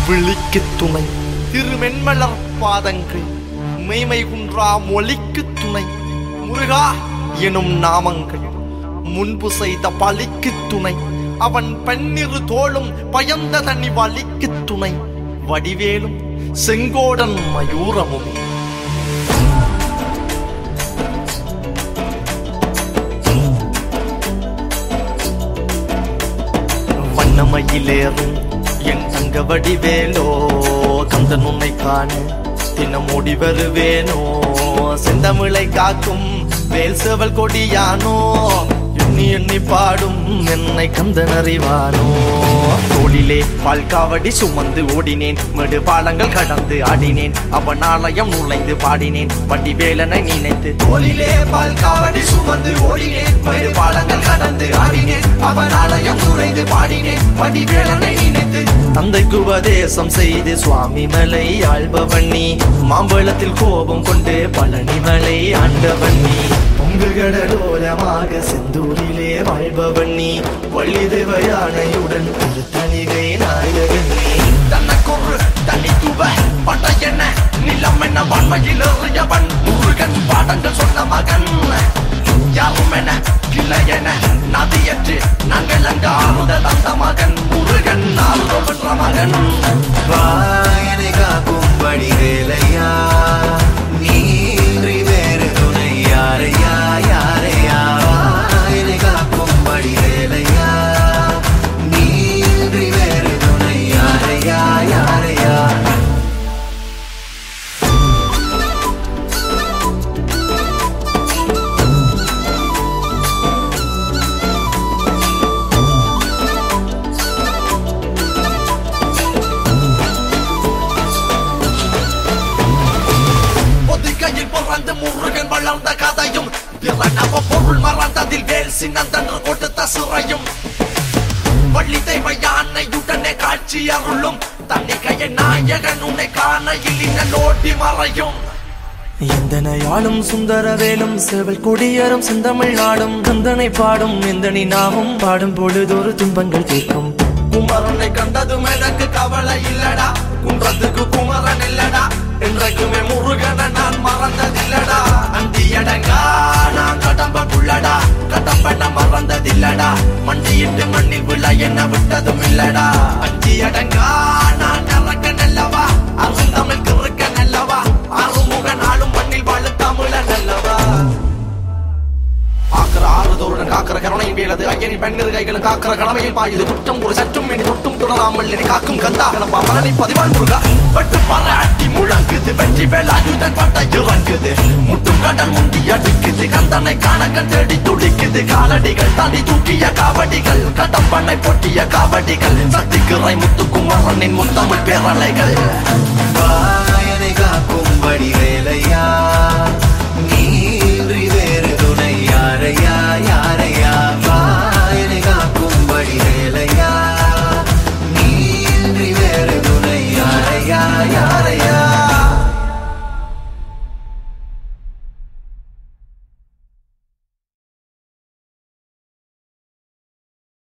விழிக்கு துணை திருமென்மலர் பாதங்கள் மெய்மை குன்றா மொழிக்கு துணை முருகா எனும் நாமங்கள் முன்பு செய்த பழிக்கு துணை அவன் பன்னிரு தோளும் பயந்த தனி வலிக்கு துணை வடிவேலும் செங்கோடன் மயூரமும் வண்ணமயிலேறும் என் தங்க வடிவேலோ கந்தன் உன்னை காண தினமோடி வருவேனோ செந்தமிழை காக்கும் வேல் செவல் கொடியானோ எண்ணி எண்ணி பாடும் என்னை கந்தன் அறிவானோ தோளிலே பால்காவடி சுமந்து ஓடினேன் மெடு பாலங்கள் கடந்து ஆடினேன் அவன் ஆலயம் நுழைந்து பாடினேன் வண்டி வேலனை நினைத்து தோளிலே பால்காவடி சுமந்து ஓடினேன் மெடு பாலங்கள் கடந்து ஆடினேன் அவன் ஆலயம் நுழைந்து பாடினேன் வண்டி வேலனை நினைத்து தந்தைக்கு உபதேசம் செய்து சுவாமி மலை ஆள்பவன் நீ மாம்பழத்தில் கோபம் கொண்டு பழனி மலை ஆண்டவன் நீ பொங்கு கடலோரமாக செந்தூரிலே வாழ்பவன் நீ வள்ளி தேவ யானையுடன் திருத்தணிகை நாயகன் நீ தனக்கொரு தனித்துவ படையென நிலம் என்ன வன்மையில் எறியவன் முருகன் பாடங்கள் சொன்ன மகன் யாரும் என கிளை என நதியற்று நாங்கள் அங்க ஆறுத தந்த மகன் முருகன் ஆறுதல் பெற்ற மகன் வாயனை காக்கும்படி வேலையா நீன்றி வேறு துணை யாரையா யாரையா வாயனை காக்கும்படி வேலையா நீன்றி வேறு துணை யாரையா யாரையா பொதிகையில் பிறந்து முருகன் வளர்ந்த கதையும் பிறனவ பொருள் மறந்ததில் வேல் சின்னந்தன்று கொடுத்த சிறையும் வள்ளி தெய்வ யானையுடனே காட்சி அருளும் தன்னிகைய நாயகன் உன்னை காணையில் இன்னோட்டி மறையும் எந்தனையாளும் சுந்தரவேலும் செவல் கொடியரும் செந்தமிழ் நாடும் கந்தனை பாடும் எந்தனி நாமும் பாடும் பொழுதொரு துன்பங்கள் கேட்கும் குமரனை கண்டதும் எனக்கு கவலை இல்லடா குன்றத்துக்கு குமரன் இல்லடா என்றைக்குமே முருகனை நான் மறந்ததில்லடா அந்தியடங்கா நான் கடம்ப புள்ளடா கடம்பன மறந்ததில்லடா மண்டியிட்டு மண்ணில் விழ என்ன விட்டதும் இல்லடா அஞ்சியடங்கா நான் இறக்க நல்லவா அருள் தமிழ் கிறுக்க நல்லவா அருமுகன் ஆளும் மண்ணில் வாழ தமிழ நல்லவா ஆக்கிற ஆறுதோருடன் காக்கிற கருணையின் வேலது ஐயனி பெண்ணிரு கைகளும் காக்கிற கடமையில் பாயுது குற்றம் ஒரு சற்றும் இனி தொட்டும் தொடராமல் இனி காக்கும் கந்தாகலம் பலனை பதிவான் முருகா வெட்டு பாராட்டி முழங்குது வெற்றி வேலாயுதன் பட்ட இறங்குது முட்டும் கடல் முண்டி அடிக்குது கந்தனை காண கண் தேடி துடிக்குது காலடிகள் தாண்டி தூக்கிய காவடிகள் கடம்பனை பொட்டிய காவடிகள் சக்திக்குறை முத்துக்குமரனின் முத்தமிழ் பேரலைகள் வாயனை காக்கும்படி